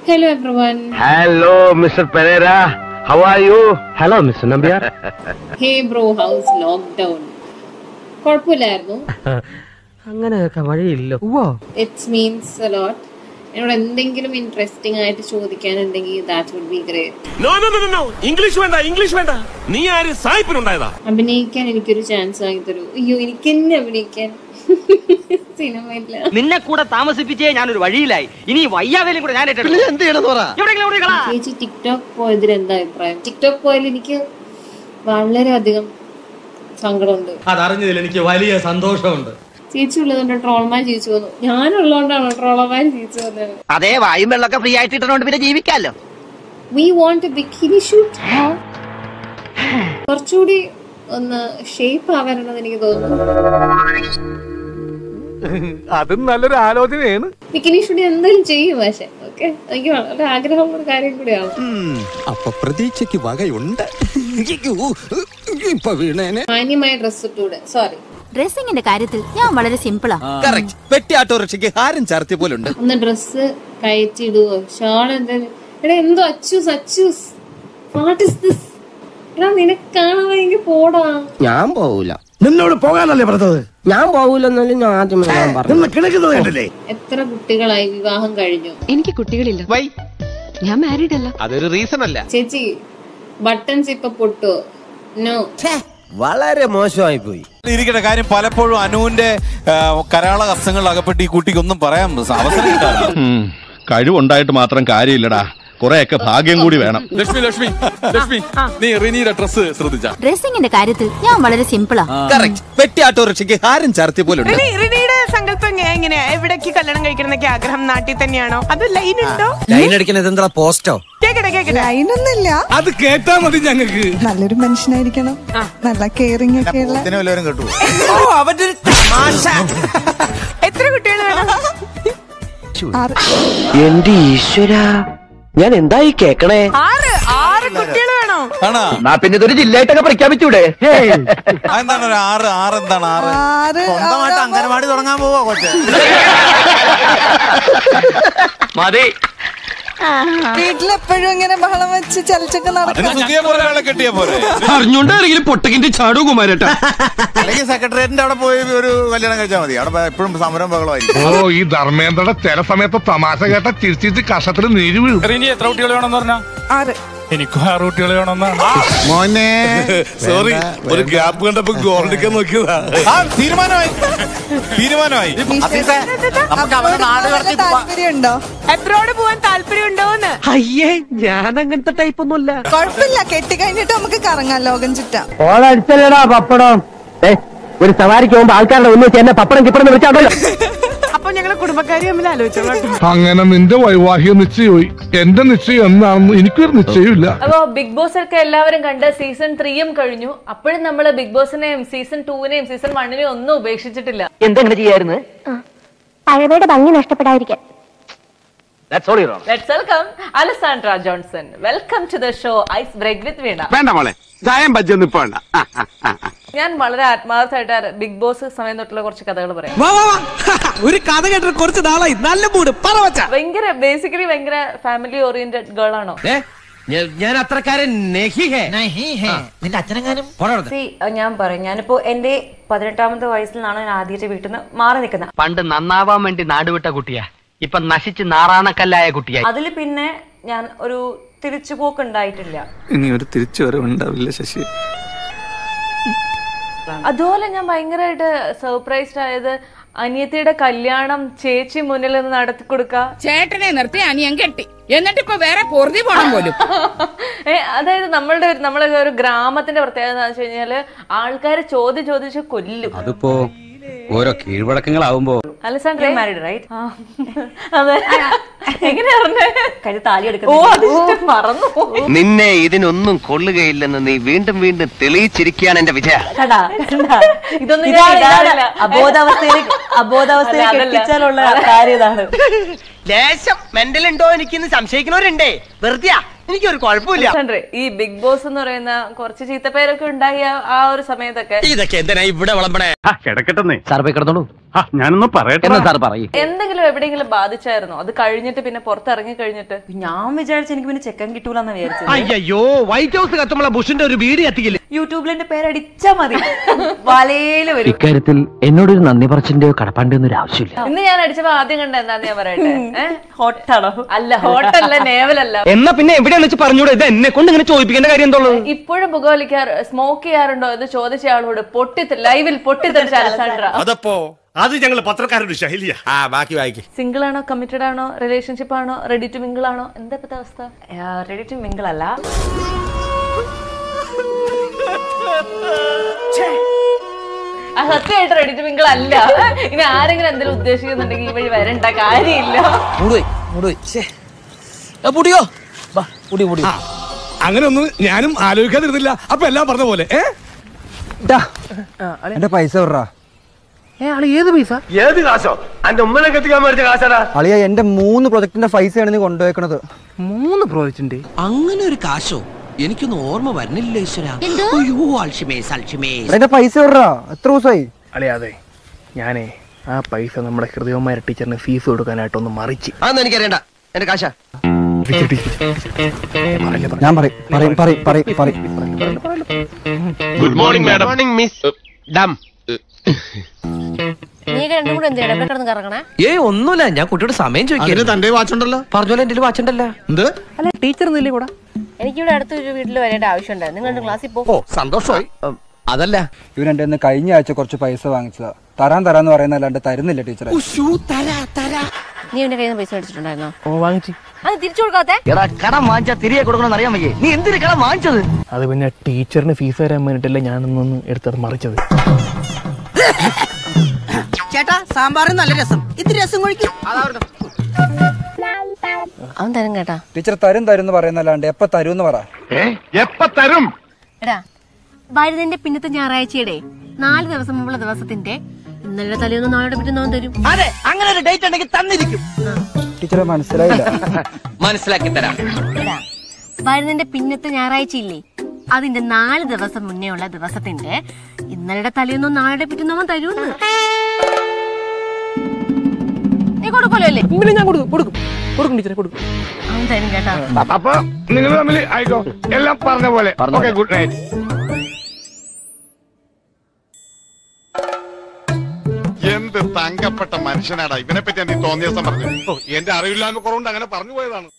Hello everyone. Hello, Mr. Pereira. How are you? Hello mister Nambiar Hey bro, how's lockdown? കുഴപ്പമില്ലായിരുന്നു അങ്ങനെയൊക്കെ വഴിയില്ല ഉവ്വോ it's means a lot. എന്നോട് എന്തെങ്കിലും ഇൻട്രസ്റ്റിംഗ് ആയിട്ട് ചോദിക്കാനുണ്ടെങ്കിൽ that would be great no no no no English വേണ്ട English വേണ്ട നീ ആര് സായിപ്പിനുണ്ടായതാ അഭിനയിക്കാൻ എനിക്കൊരു ചാൻസ് വാങ്ങി തരൂ അയ്യോ എനിക്ക് തന്നെ അഭിനയിക്കാൻ സിനിമയില്ല നിന്നെ കൂടെ താമസിപ്പിച്ചേ ഞാനൊരു വഴിയിലായി ഇനി വയ്യാവേലും കൂടെ ഞാൻ ഏറ്റെടുക്കും. എന്ത് ചെയ്യണമെന്ന് പറ എവിടെയെങ്കിലും ഓടി കളാ. ചേച്ചി ടിക്ടോക്ക് പോയതിൽ എന്താ അഭിപ്രായം ടിക്ടോക്ക് പോയതിൽ എനിക്ക് വളരെയധികം സങ്കടമുണ്ട് അതറിഞ്ഞതിൽ എനിക്ക് വലിയ സന്തോഷമുണ്ട് ചേച്ചി ഉള്ളതുകൊണ്ട് ട്രോൾമാൻ ജീവിച്ചു വന്നു ഞാനുള്ളതുകൊണ്ടാണ് ട്രോളമാൻ ജീവിച്ചു വന്നത് അതെ വായും വെള്ളമൊക്കെ ഫ്രീ ആയിട്ട് ഇട്ടണോണ്ട് പിന്നെ ജീവിക്കാലോ we want a bikini shoot കുറച്ചുകൂടി ഒന്ന് ഷേപ്പ് ആവാനുണ്ടെന്ന് എനിക്ക് തോന്നുന്നു അതും നല്ലൊരു ആലോചനയാണ് ബിക്കിനി ഷൂട്ട് എന്തായാലും ചെയ്യും പക്ഷെ ഓക്കെ എനിക്ക് വളരെ ആഗ്രഹമുള്ള ഒരു കാര്യം കൂടിയാണ് അപ്പൊ പ്രതീക്ഷയ്ക്ക് വകയുണ്ട് ഇപ്പൊ വീണേനെ മാന്യമായ ഡ്രസ് ഇട്ടൂടെ സോറി ഡ്രസ്സിങ്ങിന്റെ കാര്യത്തിൽ ഞാൻ വളരെ സിമ്പിളാ കറക്റ്റ് പെട്ടി ഓട്ടോറിക്ഷയ്ക്ക് ഹാരം ചാർത്തിയ പോലുണ്ട് ഒന്ന് ഡ്രസ്സ് കയറ്റിടുവോ ഷാൾ എന്തായാലും എടാ എന്തോ Achoos Achoos what is this എടാ നിനക്ക് കാണാമെങ്കിൽ പോടാ ഞാൻ പോവൂല നിന്നോട് പോകാനല്ലേ പറഞ്ഞത് ഞാൻ പോവൂലെന്നാലും ഞാൻ ആദ്യമേ ഞാൻ പറഞ്ഞു നിന്ന് കിണക്കുന്നത് കണ്ടില്ലേ എത്ര കുട്ടികളായി വിവാഹം കഴിഞ്ഞു എനിക്ക് കുട്ടികളില്ല ഞാൻ മാരീഡ് അല്ല അതൊരു റീസൺ അല്ല ചേച്ചി ബട്ടൺസ് ഇപ്പൊ പൊട്ടോ നോ വളരെ മോശമായി പോയി ഇരിക്കട്ടെ കാര്യം പലപ്പോഴും അനുവിന്റെ ആ, കരാള ഹസ്തങ്ങളിൽ അകപ്പെട്ട് ഈ കുട്ടിക്ക് ഒന്നും പറയാൻ അവസരം കിട്ടാറില്ല കഴിവുണ്ടായിട്ട് മാത്രം കാര്യമില്ലടാ കുറെയൊക്കെ ഭാഗ്യം കൂടി വേണം ലക്ഷ്മി ലക്ഷ്മി ലക്ഷ്മി നീ റിനിയുടെ ഡ്രസ് ശ്രദ്ധിച്ച ഡ്രസ്സിങ്ങിന്റെ കാര്യത്തിൽ ഞാൻ വളരെ സിമ്പിളാ കറക്റ്റ് പെട്ടി ഓട്ടോറിക്ഷയ്ക്ക് ഹാരം ചാർത്തിയ പോലുണ്ട് റിനിയുടെ സങ്കല്പം എങ്ങനെയാ എവിടേക്ക് കല്യാണം കഴിക്കണം എന്നൊക്കെ ആഗ്രഹം നാട്ടിൽ തന്നെയാണോ അത് ലൈൻ ഉണ്ടോ ലൈൻ അടിക്കുന്നത് എന്താ പോസ്റ്റോ കേക്കട്ടെ കേക്കട്ടെ ലൈനൊന്നുമില്ല അത് കേട്ടാ മതി ഞങ്ങൾക്ക് നല്ലൊരു മനുഷ്യനായിരിക്കണം നല്ല കെയറിംഗ് ഒക്കെ ഉള്ള വല്ലവരും കേട്ടു എത്ര കുട്ടികൾ വേണം ആറ് എന്റെ ഈശ്വര ഞാൻ എന്തായി കേക്കണേ ആറ് ആറ് കുട്ടികൾ വേണോ ആണോ എന്നാ പിന്നെ ഇതൊരു ജില്ലയായിട്ടൊക്കെ പ്രഖ്യാപിച്ചൂടെ അതെന്താണ് ഒരു ആറ് ആറ് എന്താണ് ആറ് ആറ് സ്വന്തമായിട്ട് അംഗനവാടി തുടങ്ങാൻ പോവാ കൊച്ചെ മതി വീട്ടിലെപ്പോഴും ഇങ്ങനെ ബഹളം വെച്ച് ചലിച്ചൊക്കെ അതിന് നടക്കണം സുഖിയെ പോലെ ഒരാളെ കെട്ടിയ പോലെ അറിഞ്ഞോണ്ടാണെങ്കിലും പൊട്ടകിന്റെ ചാടു കുമാരട്ടാ അല്ലെങ്കിൽ സെക്രട്ടേറിയറ്റിന്റെ അവിടെ പോയി ഒരു കല്യാണം കഴിച്ചാൽ മതി അവിടെ എപ്പോഴും സമരം ബഹളമായിരിക്കും ഓ ഈ ധർമ്മേന്ദ്രയുടെ ചില സമയത്ത് തമാശ കേട്ട ചിരിച്ചിട്ട് കഷത്തിൽ നീര് വീഴും റിനി എത്ര കുട്ടികൾ വേണമെന്ന് പറഞ്ഞാ ആറ് എനിക്കും ആറ് കുട്ടികൾ വേണമെന്നാണ് മോനെ സോറി ഒരു ഗ്യാപ്പ് കണ്ടപ്പോ ഗോൾഡിക്കാൻ നോക്കിയതാ ആ തീരുമാനമായി തീരുമാനമായി താല്പര്യമുണ്ടോ എബ്രോഡ് പോവാൻ താല്പര്യമുണ്ടോന്ന് അയ്യേ ഞാൻ അങ്ങനത്തെ ടൈപ്പ് ഒന്നുമല്ല കുഴപ്പമില്ല കെട്ടിക്കഴിഞ്ഞിട്ട് നമുക്ക് കറങ്ങാം ലോകം ചുറ്റാം ഓളടിച്ചല്ലടാ പപ്പടം ഏ ഒരു സവാരിക്ക് പോകുമ്പോ ആൾക്കാരുടെ ഒന്നും വെച്ച് എന്നെ പപ്പടം കിപ്പടം വിളിച്ചാണല്ലോ അപ്പൊ ഞങ്ങള് കുടുംബക്കാരി തമ്മിൽ ആലോചിച്ചോളാം അങ്ങനെ നിന്റെ വൈവാഹിക നിശ്ചയമായി എന്റെ നിശ്ചയം എന്താണെന്ന് എനിക്കൊരു നിശ്ചയമില്ല അപ്പോ ബിഗ് ബോസ് ഒക്കെ എല്ലാവരും കണ്ട് സീസൺ ത്രീയും കഴിഞ്ഞു അപ്പോഴും നമ്മള് ബിഗ് ബോസിനെയും സീസൺ ടൂവിനെയും സീസൺ വണ്ണിനെയും ഒന്നും ഉപേക്ഷിച്ചിട്ടില്ല എന്തെങ്ങനെ ചെയ്യായിരുന്നു പഴമയുടെ ഭംഗി നഷ്ടപ്പെടാതിരിക്കാൻ That's all you're on. Let's welcome Alessandra Johnson welcome to the show ice break with Veena വേണ്ട മോളെ ചായം ബജ്ജൊന്നും ഇപ്പൊ വേണ്ട ഞാൻ വളരെ ആത്മാർത്ഥമായിട്ട് ബിഗ് ബോസ് സമയം തൊട്ടുള്ള കുറച്ച് കഥകൾ പറയാം ഒരു കഥ കേട്ടിട്ട് കുറച്ച് നാളായി നല്ല മൂട് പറവച്ച ഭയങ്കര ബേസിക്കലി ഭയങ്കര ഫാമിലി ഓറിയന്റഡ് ഗേൾ ആണോ ഞാൻ അത്രക്കാരൻ നിന്റെ അച്ഛനെങ്ങാനും See, ഞാൻ പറയും ഞാനിപ്പോ എന്റെ പതിനെട്ടാമത്തെ വയസ്സിൽ നിന്നാണ് ഞാൻ ആദ്യമായിട്ട് വീട്ടിൽ നിന്ന് മാറി നിൽക്കുന്നത് പണ്ട് നന്നാവാൻ വേണ്ടി നാടുവിട്ട കുട്ടിയാ ഇപ്പൊ നശിച്ച് നാറാണക്കല്ലായ കുട്ടിയായി അതിൽ പിന്നെ ഞാൻ ഒരു തിരിച്ചുപോക്ക് ഉണ്ടായിട്ടില്ല ഇനി ഒരു തിരിച്ചു വരവുണ്ടാവില്ല ശശി അതുപോലെ ഞാൻ ഭയങ്കരമായിട്ട് സർപ്രൈസ്ഡ് ആയത് അനിയത്തിയുടെ കല്യാണം ചേച്ചി മുന്നിൽ നിന്ന് നടത്തി കൊടുക്ക ചേട്ടനെ നിർത്തി അനിയൻ കെട്ടി എന്നിട്ട് ഇപ്പൊ വേറെ പൊറുതി പോണം പോലും ഏ, അതായത് നമ്മളുടെ ഒരു നമ്മളെ ഒരു ഗ്രാമത്തിന്റെ പ്രത്യേകത എന്ന് വെച്ച് കഴിഞ്ഞാല് ആൾക്കാർ ചോദ്യം ചോദിച്ച് കൊല്ലും അതിപ്പോ ഓരോ കീഴ്വഴക്കങ്ങളാവുമ്പോ അലസാൻഡ്ര മാരീഡ് റൈറ്റ് അതെ എങ്ങനെയാ പറഞ്ഞേ കരി താലി എടുക്കുന്നത് ഓ അത് ഇഷ്ടം മറന്നു നിന്നെ ഇതിനൊന്നും കൊള്ളുകയില്ലെന്ന് നീ വീണ്ടും വീണ്ടും തെളിയിച്ചിരിക്കുകയാണ് എന്റെ വിജയ കണ്ടാ കണ്ടാ ഇതൊന്നും ഞാൻ ഇടാറില്ല അബോധാവസ്ഥയിൽ അബോധാവസ്ഥയിൽ എത്തിച്ചാലുള്ള കാര്യം ഇതാണ് ലേശം മെന്റൽ ഉണ്ടോ എനിക്കിന്ന് സംശയിക്കുന്നവരുണ്ടേ വെറുതെ എനിക്കൊരു കുഴപ്പമില്ല സൺഡ്രേ, ഈ ബിഗ് ബോസ് എന്ന് പറയുന്ന കുറച്ച് ചീത്തപ്പേരൊക്കെ ഉണ്ടായ ആ ഒരു സമയത്തൊക്കെ ഇതൊക്കെ എന്തിനാ ഇവിടെ വിളമ്പണേ കിടക്കട്ടെ സാർ പോയി കിടന്നോളൂ ഞാനൊന്ന് പറയട്ടെ എന്നാ സാർ പറയും എന്തെങ്കിലും എവിടെയെങ്കിലും ബാധിച്ചായിരുന്നോ അത് കഴിഞ്ഞിട്ട് പിന്നെ പുറത്തിറങ്ങി കഴിഞ്ഞിട്ട് ഞാൻ വിചാരിച്ചു എനിക്ക് പിന്നെ ചെക്കൻ കിട്ടൂലെന്ന് വിചാരിച്ചത് അയ്യോ വൈറ്റ് ഹൗസ് കത്തുമ്പോൾ ബുഷിന്റെ ഒരു വീട് കത്തിക്കില്ലേ യൂട്യൂബിൽ എന്റെ പേരടിച്ചാ മതി വലയില് വരും ഇക്കാര്യത്തിൽ എന്നോടൊരു നന്ദി പറച്ചിന്റെയോ കടപ്പാണ്ടിയോ ഒരു ആവശ്യമില്ല ഇന്ന് ഞാൻ അടിച്ചപ്പോ ആദ്യം കണ്ട എന്താന്ന് ഞാൻ പറയട്ടെ ഏഹ് ഹോട്ടാണോ അല്ല ഹോട്ടല്ല നേവലല്ല എന്നാ പിന്നെ എവിടെയാണെന്ന് വെച്ച് പറഞ്ഞൂടെ ഇത് എന്നെ കൊണ്ട് ഇങ്ങനെ ചോദിപ്പിക്കേണ്ട കാര്യം എന്തോളൂ ഇപ്പോഴും പുകവലിക്കാർ സ്മോക്ക് ചെയ്യാറുണ്ടോ എന്ന് ചോദിച്ച ആളോട് പൊട്ടി ലൈവിൽ പൊട്ടിത്തെറിച്ച അലസാൻഡ്ര അതപ്പോ അത് ഞങ്ങൾ പത്രക്കാരുടെ ശൈലിയാ ആ ബാക്കി വായിക്ക് സിംഗിൾ ആണോ കമ്മിറ്റഡ് ആണോ റിലേഷൻഷിപ്പ് ആണോ റെഡി ടു മിങ്കിൾ ആണോ എന്താ ഇപ്പത്തെ അവസ്ഥ റെഡി ടു മിങ്കിൾ അല്ല ആ സത്യമായിട്ട് റെഡി ടു മിങ്കിൾ അല്ല ഇനി ആരെങ്കിലും എന്തെങ്കിലും ഉദ്ദേശിക്കുന്നുണ്ടെങ്കിൽ ഈ വഴി വരണ്ട കാര്യമില്ല മൂടുപോയി മൂടുപോയി ഛേ. ആ, പൊടിയോ വാ, പൊടി പൊടി അങ്ങനെ ഒന്നും ഞാനും ആലോചിക്കാതിരുന്നില്ല അപ്പൊ എല്ലാം പറഞ്ഞ പോലെ ഏ എന്റെ പൈസ വിടറാ ഏത് പൈസ ഏത് കാശോ അന്റെ ഉമ്മനെ കെട്ടിക്കാൻ മേടിച്ച കാശാടാ അളിയ എന്റെ മൂന്ന് പ്രൊജക്ടിന്റെ പൈസയാണ് നീ കൊണ്ടുപോയേക്കണത് മൂന്ന് പ്രോജക്റ്റിന്റെ അങ്ങനെ ഒരു കാശോ എനിക്കൊന്നും ഓർമ്മ വരുന്നില്ല ഈശ്വര അയ്യോ അൽഷിമേസ് അൽഷിമേസ് എന്റെ പൈസ വിടറാ എത്ര ദിവസമായി അളിയാതെ ഞാനേ ആ പൈസ നമ്മുടെ ഹൃദയമാര ടീച്ചറിന് ഫീസ് കൊടുക്കാനായിട്ടൊന്ന് മറിച്ച് അതൊന്നും എനിക്കറിയണ്ട എന്റെ കാശ ഞാൻ പറയും പറയും പറയും പറയും പറയും good morning madam morning madam നീ രണ്ടും കൂടെ എന്തിനാ ഇവിടെ കിടന്ന് കറങ്ങണേ ഏ ഒന്നുമില്ല ഞാൻ കുട്ടിയോട് സമയം ചോദിക്കാം തന്റെ വാച്ചുണ്ടല്ലോ പറഞ്ഞോലെ എന്റെ വാച്ചുണ്ടല്ല എന്ത് അല്ല ടീച്ചർ ഒന്നുമില്ലേ കൂടെ എനിക്കിവിടെ അടുത്തൊരു വീട്ടിൽ വരേണ്ട ആവശ്യമുണ്ടായിരുന്നു നിങ്ങൾ ക്ലാസ്സിൽ പോ ഓ സന്തോഷമായി അതല്ല ഇവൻ എന്റെ കയ്യിന്ന് കഴിഞ്ഞ ആഴ്ച കുറച്ച് പൈസ വാങ്ങിച്ചതാ തരാൻ തരാന്ന് പറയുന്നല്ലാണ്ട് തരുന്നില്ല ടീച്ചറെ നീ എന്റെ കയ്യിൽ നിന്ന് പൈസ മേടിച്ചിട്ടുണ്ടായിരുന്നോ ഓ വാങ്ങിച്ചു അത് തിരിച്ചു കൊടുക്കാത്തെ എടാ കടം വാങ്ങിച്ചാ തിരികെ കൊടുക്കണമെന്ന് അറിയാൻ വയ്യേ നീ എന്തിനു കടം വാങ്ങിച്ചത് അത് പിന്നെ ടീച്ചറിന് ഫീസ് തരാൻ വേണ്ടിട്ടല്ലേ ഞാനൊന്നൊന്ന് എടുത്തത് മറിച്ചത് ചേട്ടാ സാമ്പാറ് നല്ല രസം ഇത്തിരി രസം കുഴിക്കും അവൻ തരും കേട്ടാ ടീച്ചർ തരും തരും എന്ന് പറയുന്നല്ലാണ്ട് എപ്പ തരും എന്ന് പറ എപ്പ തരും എടാ വരുന്നതിന്റെ പിന്നത്തെ ഞായറാഴ്ചയുടെ നാല് ദിവസം മുമ്പുള്ള ദിവസത്തിന്റെ ഇന്നലെ തലേന്ന് നാളെ പറ്റുന്നവൻ തരും അതെ അങ്ങനെ ഒരു ഡേറ്റ് ഉണ്ടെങ്കിൽ തന്നിരിക്കും ടീച്ചറെ മനസ്സിലായില്ല മനസ്സിലാക്കി തരാം എടാ വരുന്നതിന്റെ പിന്നത്തെ ഞായറാഴ്ച ഇല്ലേ അതിന്റെ നാല് ദിവസം മുന്നേ ഉള്ള ദിവസത്തിന്റെ ഇന്നലെ തലേന്നോ നാളെ പറ്റുന്നവൻ തരൂന്ന് നീ കൊടുക്കല്ലോ അല്ലേ പിന്നെ ഞാൻ കൊടുക്കും കൊടുക്കും കൊടുക്കും ടീച്ചറെ കൊടുക്കും അവൻ തരും കേട്ടാ അപ്പൊ നിങ്ങൾ തമ്മിൽ ആയിക്കോ എല്ലാം പറഞ്ഞ പോലെ ഓക്കെ ഗുഡ് നൈറ്റ് എന്ത് തങ്കപ്പെട്ട മനുഷ്യനാടാ ഇവനെ പറ്റി എനിക്ക് തോന്നിയ ദിവസം പറഞ്ഞു ഓ, എന്റെ അറിവില്ലായ്മ കുറവുണ്ട് അങ്ങനെ പറഞ്ഞു പോയതാണ്